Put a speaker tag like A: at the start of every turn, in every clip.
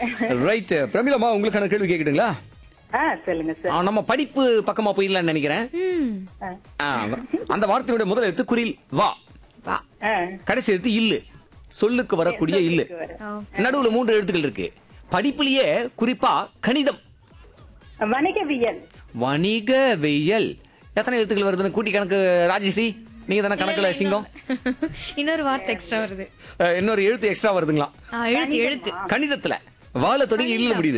A: Right பிரமிளமா உங்களுக்கான கேள்வி கேக்குதுங்களா
B: ஆ சொல்லுங்க
A: ஆ,
B: சார்
A: நம்ம படிப்பு பக்கமா போயிடலாம்னு நினைக்கிறேன்
C: ம்
A: ஆ, அந்த வார்த்தையோட முதல் எழுத்து குறில் வா
C: வா
B: ஆ,
A: கடைசி எழுத்து இல்லு சொல்லுக்கு வரக்கூடிய இல்லு
B: வர.
C: ஓ.
A: நடுவுல மூன்று எழுத்துக்கள் இருக்கு படிப்புலயே குறிப்பா கணிதம்
B: வணிகவியல்
A: வணிகவியல் எத்தனை எழுத்துக்கள் வருதுன்னு கூட்டி கணக்கு ராஜஸ்ரீ நீங்க தானே கணக்குல சிங்கம்
C: இன்னொரு வார்த்தை எக்ஸ்ட்ரா வருது
A: அஹ், இன்னொரு எழுத்து எக்ஸ்ட்ரா வருதுங்களா
C: ஆ, எழுத்து எழுத்து
A: கணிதத்துல வாழ தொடங்கி இல்ல முடியுது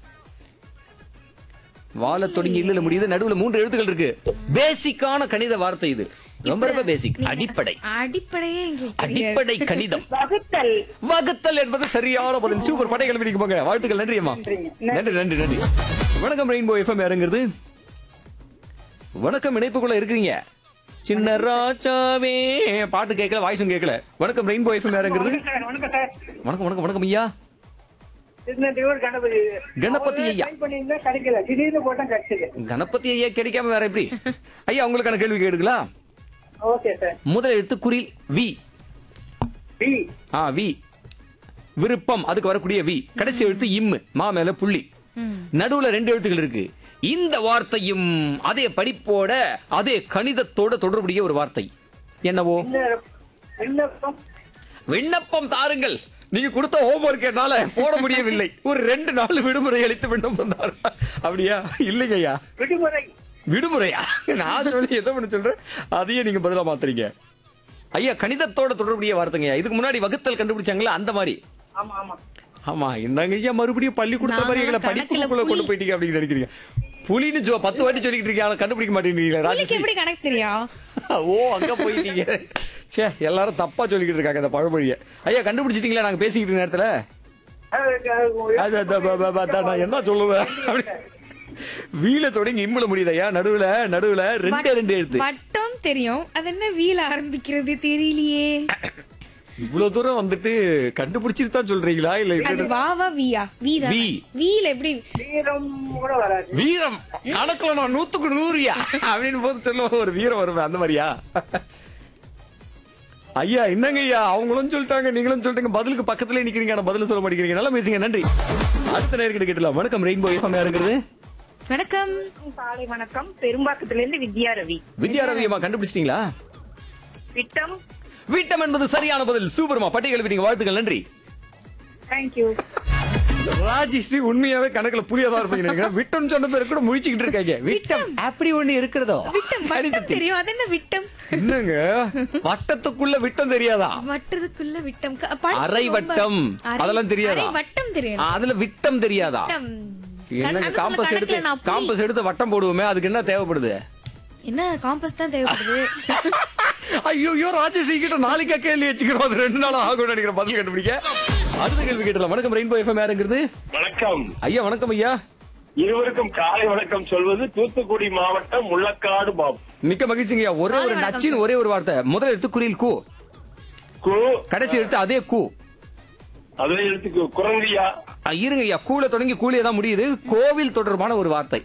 A: வாழ தொடங்கி இல்ல முடியுது நடுவுல மூன்று எழுத்துக்கள் இருக்கு பேசிக்கான கணித வார்த்தை இது ரொம்ப ரொம்ப பேசிக் அடிப்படை
C: அடிப்படையே எங்களுக்கு தெரியாது
A: அடிப்படை கணிதம்
B: வகுத்தல்
A: வகுத்தல் என்பது சரியான பதில் சூப்பர் படைகள் பிடிக்க போங்க வாழ்த்துக்கள் நன்றி அம்மா நன்றி நன்றி நன்றி வணக்கம் ரெயின்போ எஃப்எம் இறங்குறது வணக்கம் இணைப்புக்குள்ள இருக்கிறீங்க சின்ன ராஜாவே பாட்டு கேட்கல வாய்ஸும் கேட்கல வணக்கம் ரெயின்போ எஃப்எம் இறங்குறது
B: சார் வணக்கம் சார்
A: வணக்கம் வணக்கம் வணக்கம் ஐயா
B: திருநெல்வேலூர் கணபதி
A: கணபதி ஐயா.
B: ட்ரை பண்ணியிருந்தா கிடைக்கல திடீர்னு போட்டா கிடைச்சது
A: கணபதி ஐயா கிடைக்காம வேற எப்படி ஐயா உங்களுக்கான கேள்வி கேடுங்களா
B: ஓகே சார்
A: முதல் எழுத்து குறில் வி
B: பி
A: ஆ வி விருப்பம் அதுக்கு வரக்கூடிய வி கடைசி எழுத்து இம்மு மா மேல புள்ளி நடுவுல ரெண்டு எழுத்துக்கள் இருக்கு இந்த வார்த்தையும் அதே படிப்போட அதே கணிதத்தோட தொடர்புடைய ஒரு வார்த்தை என்னவோ
B: விண்ணப்பம்
A: விண்ணப்பம் தாருங்கள் நீங்க கொடுத்த ஹோம்ஒர்க் என்னால போட முடியவில்லை ஒரு ரெண்டு நாள் விடுமுறை அளித்து விண்ணப்பம் தாரு அப்படியா இல்லைங்க ஐயா
B: விடுமுறை
A: விடுமுறையா நான் சொல்லி எதை பண்ண சொல்றேன் அதையே நீங்க பதிலா மாத்துறீங்க ஐயா கணிதத்தோட தொடர்புடைய வார்த்தைங்க இதுக்கு முன்னாடி வகுத்தல் கண்டுபிடிச்சாங்களா அந்த மாதிரி
B: ஆமா ஆமா
A: ஆமா இந்தாங்க ஐயா மறுபடியும் பள்ளி கொடுத்த மாதிரி எங்களை
C: நாங்கெல்லாம்
A: படிப்புக்குள்ள
C: கணக்குல
A: கொண்டு
C: புலி.
A: போயிட்டீங்க அப்படின்னு நினைக்கிறீங்க புலின்னு சொ பத்து வாட்டி சொல்லிக்கிட்டு இருக்கீங்க ஆனா கண்டுபிடிக்க மாட்டேங்கிறீங்களா
C: உங்களுக்கு
A: ராஜஸ்ரீ
C: எப்படி கணக்கு தெரியும்
A: ஓ அங்க போயிட்டீங்க சே எல்லாரும் தப்பா சொல்லிக்கிட்டு இருக்காங்க இந்த பழமொழிய ஐயா கண்டுபிடிச்சிட்டீங்களா நாங்க பேசிக்கிட்டு இருக்க நேரத்துல அது, அது, ப, ப, ப, அதான் நான் என்ன சொல்லுவேன் அப்படி. வீல தொடங்கி இம்முல முடியுது ஐயா நடுவுல நடுவுல ரெண்டே ரெண்டு எழுத்து
C: வட்டம் தெரியும் அது என்ன வீல ஆரம்பிக்கிறது தெரியலையே
A: இவ்வளவு தூரம் வந்துட்டு கண்டுபிடிச்சிட்டு தான் சொல்றீங்களா இல்ல
C: அது
A: இப்படி-
C: வாவா வீயா வீ தான்
A: வீ.
C: வீல எப்படி
B: வீரம் கூட வராது
A: வீரம் கணக்குல நான் நூத்துக்கு நூறுயா அப்படின்னு போது சொல்லுவோம் ஒரு வீரம் வருவேன் அந்த மாதிரியா ஐயா என்னங்க ஐயா அவங்களும் சொல்லிட்டாங்க நீங்களும் சொல்லிட்டீங்க பதிலுக்கு பக்கத்துல நிக்கிறீங்க ஆனா பதில் சொல்ல மாட்டேங்கிறீங்க நல்லா பேசுங்க நன்றி அடுத்த நேர்கிட்ட கேட்டலாம் வணக்கம் ரெயின்போ எஃப்எம் யாருங்கிறது
C: வணக்கம்
B: காலை வணக்கம் பெரும்பாக்கத்துல இருந்து வித்யா ரவி
A: வித்யா ரவி அம்மா கண்டுபிடிச்சிட்டீங்களா
B: விட்டம்
A: வீட்டம் என்பது சரியான பதில் சூப்பர்மா பட்டியல் விட்டீங்க வாழ்த்துக்கள் நன்றி
B: தேங்க்யூ
A: ராஜஸ்ரீ உண்மையாவே கணக்குல புரியாதா இருப்பீங்க நினைக்கிறேன் விட்டம் சொன்ன பேர் கூட முழிச்சுக்கிட்டு இருக்காங்க விட்டம் அப்படி ஒண்ணு இருக்கிறதோ
C: விட்டம் வட்டம்
A: கணிதத்தில்.
C: தெரியும் அது என்ன விட்டம்
A: என்னங்க வட்டத்துக்குள்ள விட்டம் தெரியாதா
C: வட்டத்துக்குள்ள விட்டம் க- படிச்சு
A: அரை
C: ரொம்ப-
A: வட்டம்
C: அரை-
A: அதெல்லாம் தெரியாதா
C: அரை வட்டம் தெரியும்
A: அதுல விட்டம் தெரியாதா
C: வட்டம்.
A: என்னங்க
C: கண-
A: காம்பஸ்
C: கணக்குல
A: எடுத்து
C: நான் புலி.
A: காம்பஸ் எடுத்து வட்டம் போடுவோமே அதுக்கு என்ன தேவைப்படுது
C: என்ன காம்பஸ் தான் தேவைப்படுது
A: ஐயோ ராஜேஷ் கிட்ட நாளைக்கா கேள்வி வச்சுக்கிறோம் அது ரெண்டு நாள் ஆகும் நினைக்கிற பதில் கண்டுபிடிக்க அடுத்த கேள்வி கேட்டலாம் வணக்கம் ரெயின்போ எஃப்எம் யாருங்கிறது
D: வணக்கம்
A: ஐயா வணக்கம் ஐயா
D: இருவருக்கும் காலை வணக்கம் சொல்வது தூத்துக்குடி மாவட்டம் முள்ளக்காடு பாபு
A: மிக்க மகிழ்ச்சிங்க ஐயா ஒரே ஒரு
C: வணக்கம்
A: நச்சின் ஒரே ஒரு வார்த்தை முதல் எழுத்து குறில் கூ
D: கு
A: கடைசி எழுத்து அதே கூ
D: அதே எழுத்துக்கு குரங்கியா
A: அஹ், இருங்க ஐயா கூல தொடங்கி கூலியே தான் முடியுது கோவில் தொடர்பான ஒரு வார்த்தை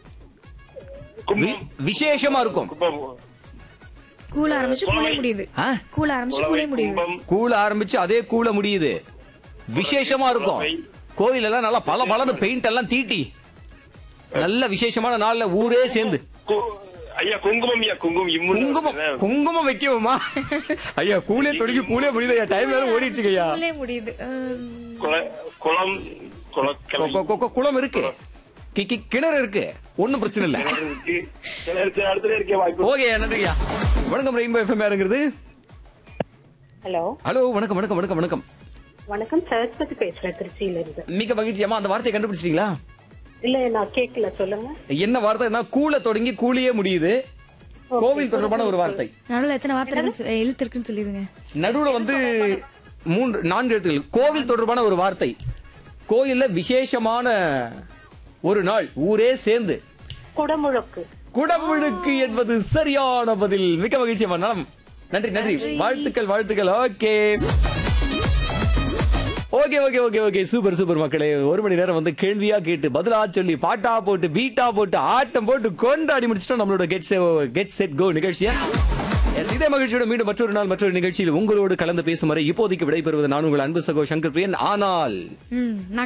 A: வி-
D: கும்பம்
A: விசேஷமா இருக்கும்
D: கும்பம்
C: கூல ஆரம்பிச்சு கூலே முடியுது
A: ஆ?
C: கூல ஆரம்பிச்சு
D: குளவை,
C: கூலே முடியுது
D: கும்பம்
A: கூல ஆரம்பிச்சு அதே கூல முடியுது விசேஷமா இருக்கும் கோவில் எல்லாம் நல்லா பல பலன்னு பெயிண்ட் எல்லாம் தீட்டி நல்ல விசேஷமான நாள்ல ஊரே சேர்ந்து
D: கு- ஐயா குங்குமம் ஐயா குங்குமம் இம்முன்னு
A: குங்குமம் குங்குமம் வைக்கவுமா ஐயா கூலே தொடங்கி கூலே முடியுது ஐயா டைம் வேற ஓடிடுச்சுங்க ஐயா
C: கூலே முடியுது உம்,
D: குள- குளம் குளக்கலை
A: கொ- கொ- கொ- குளம் இருக்கு கி- கி- கிணறு இருக்கு ஒண்ணும் பிரச்சனை இல்ல
D: இருக்கு. இருக்கு, அடுத்தது இருக்க வாய்ப்பு
A: ஓகே நன்றியா வணக்கம் ரெயின்போ எஃப்எம் யாருங்கிறது
B: ஹலோ
A: ஹலோ வணக்கம் வணக்கம் வணக்கம் வணக்கம்
B: வணக்கம் சரஸ்வதி பேசுறேன் திருச்சியில இருந்து
A: மிக மகிழ்ச்சி அம்மா அந்த வார்த்தையை கண்டுபிடிச்சிட்டீங்களா
B: இல்ல நான் கேட்கல சொல்லுங்க
A: என்ன வார்த்தைன்னா கூல தொடங்கி கூலியே முடியுது கோவில் தொடர்பான ஒரு வார்த்தை
C: நடுவுல எத்தனை வார்த்தை இருக்குன்னு சொ- எழுத்து இருக்குன்னு சொல்லிருங்க
A: நடுவுல வந்து மூன்று நான்கு எழுத்துக்கள் கோவில் தொடர்பான ஒரு வார்த்தை கோயில்ல விசேஷமான ஒரு நாள் ஊரே சேர்ந்து
B: குடமுழக்கு
A: குடமுழுக்கு என்பது சரியான பதில் மிக மகிழ்ச்சி அம்மா. நலம் நன்றி நன்றி வாழ்த்துக்கள் வாழ்த்துக்கள் okay okay okay okay okay super super மக்களே ஒரு மணி நேரம் வந்து கேள்வியா கேட்டு பதிலா சொல்லி பாட்டா போட்டு பீட்டா போட்டு ஆட்டம் போட்டு கொண்டாடி முடிச்சிட்டோம் நம்மளோட கெட் கெட் செட் கோ நிகழ்ச்சியா Yes, இதே மகிழ்ச்சியோட மீண்டும் மற்றொரு நாள் மற்றொரு நிகழ்ச்சியில் உங்களோடு கலந்து பேசும் வரை இப்போதைக்கு விடைபெறுவது நான் உங்கள் அன்பு சகோ சங்கர் பிரியன் ஆனால்
C: ம், நான்